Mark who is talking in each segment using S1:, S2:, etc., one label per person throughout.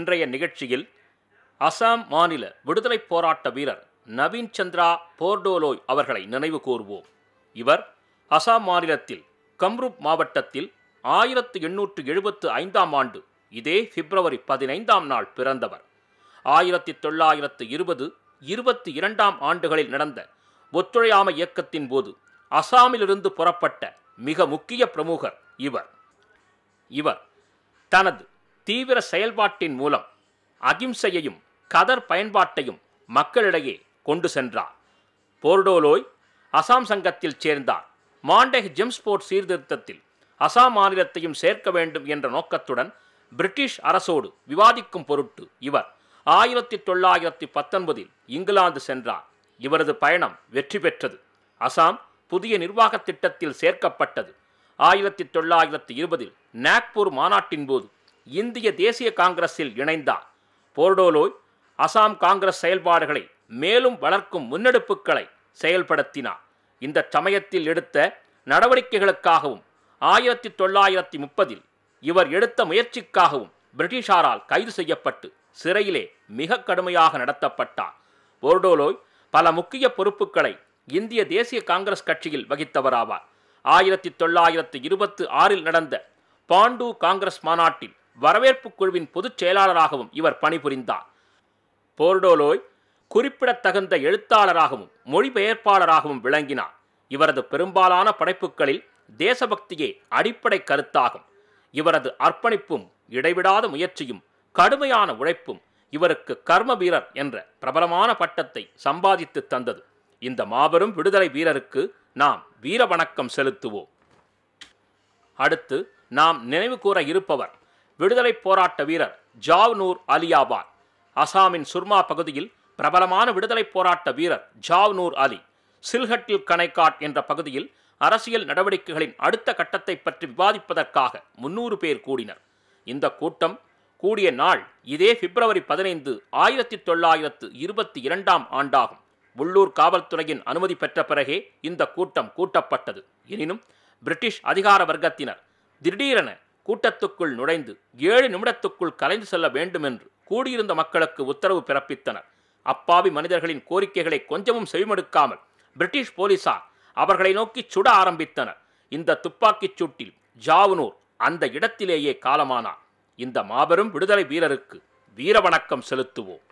S1: இன்றைய நிகழ்ச்சியில் அசாம் மாநில விடுதலைப் போராட்ட வீரர் நவீன் சந்திரா போர்டோலோய் அவர்களை நினைவு கூர்வோம் இவர் அசாம் மாநிலத்தில் கம்ரூப் மாவட்டத்தில் ஆயிரத்து எண்ணூற்று எழுபத்து ஐந்தாம் ஆண்டு இதே பிப்ரவரி பதினைந்தாம் நாள் பிறந்தவர் ஆயிரத்தி தொள்ளாயிரத்து இருபது இருபத்தி இரண்டாம் ஆண்டுகளில் நடந்த ஒத்துழையாமை இயக்கத்தின் போது அசாமிலிருந்து புறப்பட்ட மிக முக்கிய பிரமுகர் இவர் இவர் தனது தீவிர செயல்பாட்டின் மூலம் அகிம்சையையும் கதர் பயன்பாட்டையும் மக்களிடையே கொண்டு சென்றார் போர்டோலோய் அசாம் சங்கத்தில் சேர்ந்தார் மாண்டெக் ஜெம்ஸ்போர்ட் சீர்திருத்தத்தில் அசாம் மாநிலத்தையும் சேர்க்க வேண்டும் என்ற நோக்கத்துடன் பிரிட்டிஷ் அரசோடு விவாதிக்கும் பொருட்டு இவர் ஆயிரத்தி தொள்ளாயிரத்தி பத்தொன்பதில் இங்கிலாந்து சென்றார் இவரது பயணம் வெற்றி பெற்றது அசாம் புதிய நிர்வாக திட்டத்தில் சேர்க்கப்பட்டது ஆயிரத்தி தொள்ளாயிரத்தி இருபதில் நாக்பூர் மாநாட்டின் போது இந்திய தேசிய காங்கிரஸில் இணைந்தார் போர்டோலோய் அசாம் காங்கிரஸ் செயல்பாடுகளை மேலும் வளர்க்கும் முன்னெடுப்புகளை செயல்படுத்தினார் இந்த சமயத்தில் எடுத்த நடவடிக்கைகளுக்காகவும் ஆயிரத்தி தொள்ளாயிரத்தி முப்பதில் இவர் எடுத்த முயற்சிக்காகவும் பிரிட்டிஷாரால் கைது செய்யப்பட்டு சிறையிலே மிக கடுமையாக நடத்தப்பட்டார் போர்டோலோய் பல முக்கிய பொறுப்புகளை இந்திய தேசிய காங்கிரஸ் கட்சியில் வகித்தவராவார் ஆயிரத்தி தொள்ளாயிரத்து இருபத்து ஆறில் நடந்த பாண்டு காங்கிரஸ் மாநாட்டில் வரவேற்பு குழுவின் பொதுச் செயலாளராகவும் இவர் பணிபுரிந்தார் போர்டோலோய் குறிப்பிடத்தகுந்த எழுத்தாளராகவும் மொழிபெயர்ப்பாளராகவும் விளங்கினார் இவரது பெரும்பாலான படைப்புகளில் தேசபக்தியே அடிப்படை கருத்தாகும் இவரது அர்ப்பணிப்பும் இடைவிடாத முயற்சியும் கடுமையான உழைப்பும் இவருக்கு கர்ம வீரர் என்ற பிரபலமான பட்டத்தை சம்பாதித்து தந்தது இந்த மாபெரும் விடுதலை வீரருக்கு நாம் வீர வணக்கம் செலுத்துவோம் அடுத்து நாம் நினைவு கூற இருப்பவர் விடுதலை போராட்ட வீரர் ஜாவ்னூர் அலியாபாத் அசாமின் சுர்மா பகுதியில் பிரபலமான விடுதலை போராட்ட வீரர் ஜாவ்னூர் அலி சில்ஹட்டில் கனைக்காட் என்ற பகுதியில் அரசியல் நடவடிக்கைகளின் அடுத்த கட்டத்தை பற்றி விவாதிப்பதற்காக முன்னூறு பேர் கூடினர் இந்த கூட்டம் கூடிய நாள் இதே பிப்ரவரி பதினைந்து ஆயிரத்தி தொள்ளாயிரத்து இருபத்தி இரண்டாம் ஆண்டாகும் உள்ளூர் காவல்துறையின் அனுமதி பெற்ற பிறகே இந்த கூட்டம் கூட்டப்பட்டது எனினும் பிரிட்டிஷ் அதிகார வர்க்கத்தினர் திடீரென கூட்டத்துக்குள் நுழைந்து ஏழு நிமிடத்துக்குள் கலைந்து செல்ல வேண்டும் என்று கூடியிருந்த மக்களுக்கு உத்தரவு பிறப்பித்தனர் அப்பாவி மனிதர்களின் கோரிக்கைகளை கொஞ்சமும் செவிமடுக்காமல் பிரிட்டிஷ் போலீசார் அவர்களை நோக்கி சுட ஆரம்பித்தனர் இந்த துப்பாக்கிச் சூட்டில் ஜாவுனூர் அந்த இடத்திலேயே காலமானார் இந்த மாபெரும் விடுதலை வீரருக்கு வீரவணக்கம் செலுத்துவோம்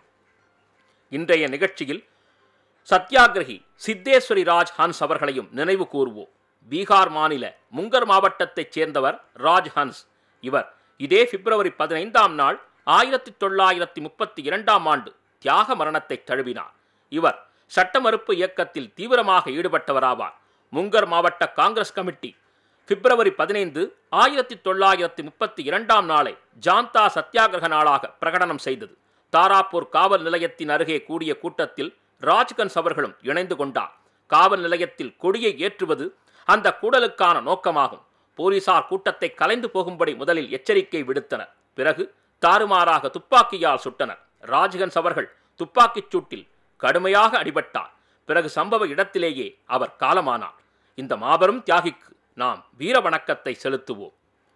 S1: இன்றைய நிகழ்ச்சியில் சத்யாகிரகி சித்தேஸ்வரி ராஜ் ஹன்ஸ் அவர்களையும் நினைவு கூறுவோம் பீகார் மாநில முங்கர் மாவட்டத்தைச் சேர்ந்தவர் ராஜ் ஹன்ஸ் இவர் இதே பிப்ரவரி பதினைந்தாம் நாள் ஆயிரத்தி தொள்ளாயிரத்தி முப்பத்தி இரண்டாம் ஆண்டு தியாக மரணத்தை தழுவினார் இவர் சட்ட மறுப்பு இயக்கத்தில் தீவிரமாக ஈடுபட்டவராவார் முங்கர் மாவட்ட காங்கிரஸ் கமிட்டி பிப்ரவரி பதினைந்து ஆயிரத்தி தொள்ளாயிரத்தி முப்பத்தி இரண்டாம் நாளை ஜாந்தா சத்தியாகிரக நாளாக பிரகடனம் செய்தது தாராப்பூர் காவல் நிலையத்தின் அருகே கூடிய கூட்டத்தில் ராஜ்கன்ஸ் அவர்களும் இணைந்து கொண்டார் காவல் நிலையத்தில் கொடியை ஏற்றுவது அந்த கூடலுக்கான நோக்கமாகும் போலீசார் கூட்டத்தை கலைந்து போகும்படி முதலில் எச்சரிக்கை விடுத்தனர் பிறகு தாறுமாறாக துப்பாக்கியால் சுட்டனர் ராஜ்கன்ஸ் அவர்கள் துப்பாக்கிச் சூட்டில் கடுமையாக அடிபட்டார் பிறகு சம்பவ இடத்திலேயே அவர் காலமானார் இந்த மாபெரும் தியாகிக்கு நாம் வீர வணக்கத்தை செலுத்துவோம்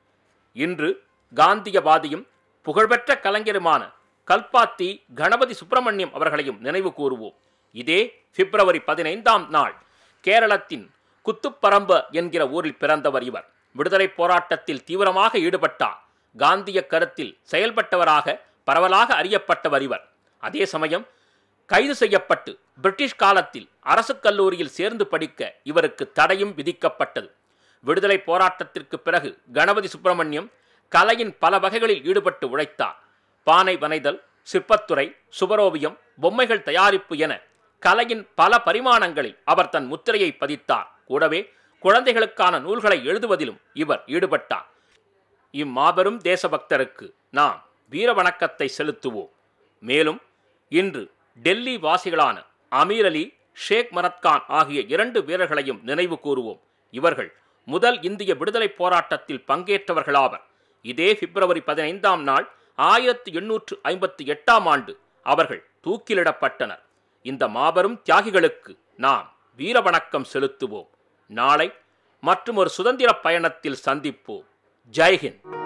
S1: இன்று காந்தியவாதியும் புகழ்பெற்ற கலைஞருமான கல்பாத்தி கணபதி சுப்பிரமணியம் அவர்களையும் நினைவு கூறுவோம் இதே பிப்ரவரி பதினைந்தாம் நாள் கேரளத்தின் குத்துப்பரம்ப என்கிற ஊரில் பிறந்தவர் இவர் விடுதலை போராட்டத்தில் தீவிரமாக ஈடுபட்டார் காந்திய கருத்தில் செயல்பட்டவராக பரவலாக அறியப்பட்டவர் இவர் அதே சமயம் கைது செய்யப்பட்டு பிரிட்டிஷ் காலத்தில் அரசு கல்லூரியில் சேர்ந்து படிக்க இவருக்கு தடையும் விதிக்கப்பட்டது விடுதலை போராட்டத்திற்கு பிறகு கணபதி சுப்பிரமணியம் கலையின் பல வகைகளில் ஈடுபட்டு உழைத்தார் பானை வனைதல் சிற்பத்துறை சுபரோவியம் பொம்மைகள் தயாரிப்பு என கலையின் பல பரிமாணங்களில் அவர் தன் முத்திரையை பதித்தார் கூடவே குழந்தைகளுக்கான நூல்களை எழுதுவதிலும் இவர் ஈடுபட்டார் இம்மாபெரும் தேசபக்தருக்கு நாம் வீர வணக்கத்தை செலுத்துவோம் மேலும் இன்று டெல்லி வாசிகளான அமீர் அலி ஷேக் மரத்கான் ஆகிய இரண்டு வீரர்களையும் நினைவு கூறுவோம் இவர்கள் முதல் இந்திய விடுதலை போராட்டத்தில் பங்கேற்றவர்களாவர் இதே பிப்ரவரி பதினைந்தாம் நாள் ஆயிரத்தி எண்ணூற்று ஐம்பத்தி எட்டாம் ஆண்டு அவர்கள் தூக்கிலிடப்பட்டனர் இந்த மாபெரும் தியாகிகளுக்கு நாம் வீரவணக்கம் செலுத்துவோம் நாளை மற்றும் ஒரு சுதந்திர பயணத்தில் சந்திப்போம் ஜெய்ஹிந்த்